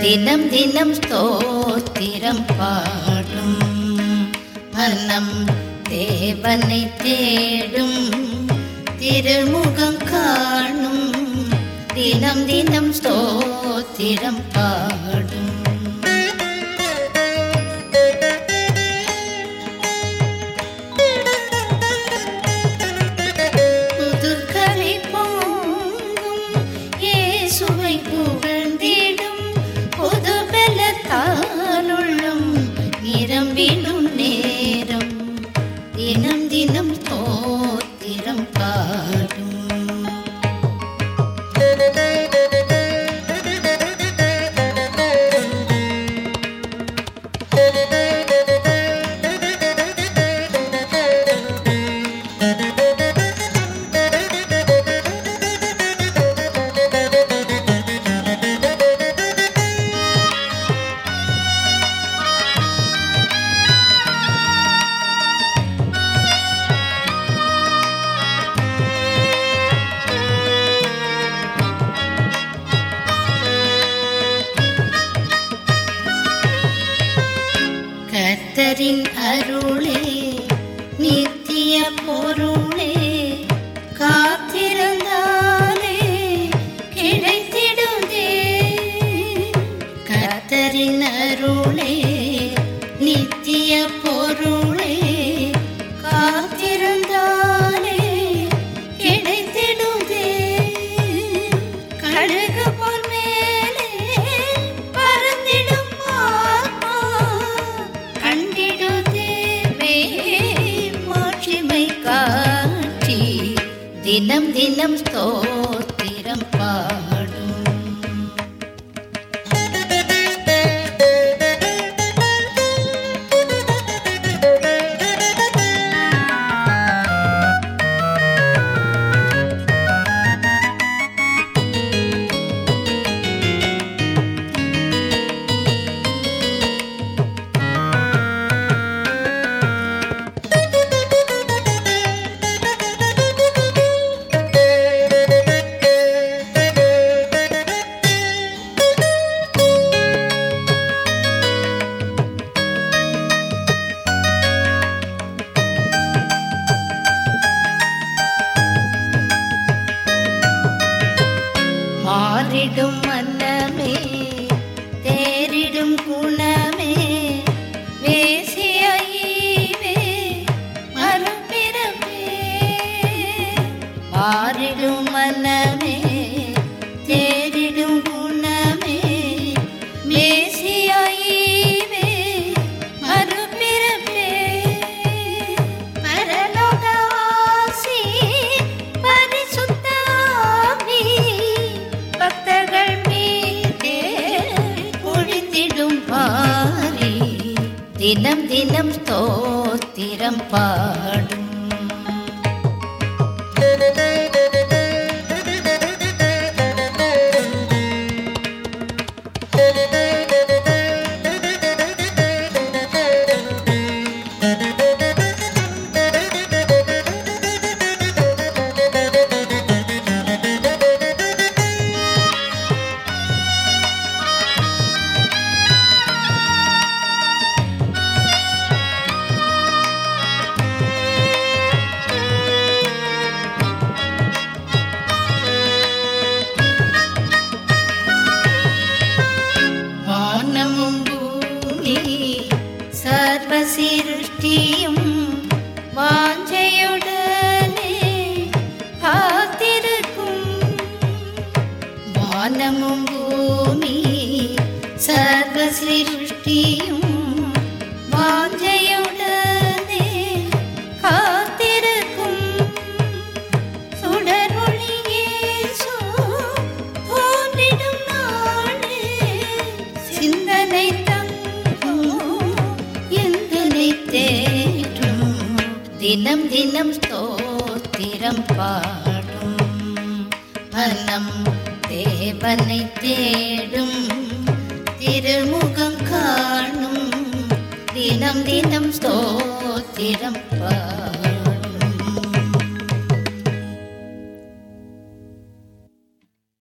தினம் தினம் ஸ்தோத்திரம் பாடும் மனம் தேவனை தேடும் திருமுகம் காணும் தினம் தினம் ஸ்தோத்திரம் பாடும் புதுக்கரை பொங்கும் இயேசுவை புகழ்ந்திடும் புது பலத்தாலுள்ளும் நிரம்பிடும் நேரம் தினம் தினம் தோத்திரம் பாடும் கர்த்தரின் அருளே நித்திய பொருளே காத்திருந்தாலே கிடைத்திடுதே கர்த்தரின் அருளே நித்திய பொருளே காத்திருந்தாலே கிடைத்திடுதே கழுகு போல் மேலே பறந்திடும் ஆத்மா கண்டிடுதே மாட்சிமை காட்சி தினம் தினம் ஸ்தோத்திரம் பாடும் மாறிடும் மன்னமே தேரிடும் குணமே வேசியைவே மறுபிறப்பே மாறிடும் மன்னமே தேரிடும் குணமே மேசியாயிவே மறுபிறப்பே பரலோகவாசி பரிசுத்த ஆவி பக்தர்கள் மீதே பொழிந்திடும் பாரி தினம் தினம் ஸ்தோத்திரம் பாடும் வானமும் பூமி சர்வ சிருஷ்டியும் வாஞ்சையுடனே காத்திருக்கும் வானமும் பூமி சர்வ சிருஷ்டியும் வாஞ்சையுடனே காத்திருக்கும் சுடரொளி இயேசு தோன்றிடும் நாளே சிந்தனை தங்கும் எந்தனை தேற்றும் தினம் தினம் ஸ்தோத்திரம் பாடும் மனம் தேவனை தேடும் திருமுகம் காணும் தினம் தினம் ஸ்தோத்திரம் பாடும்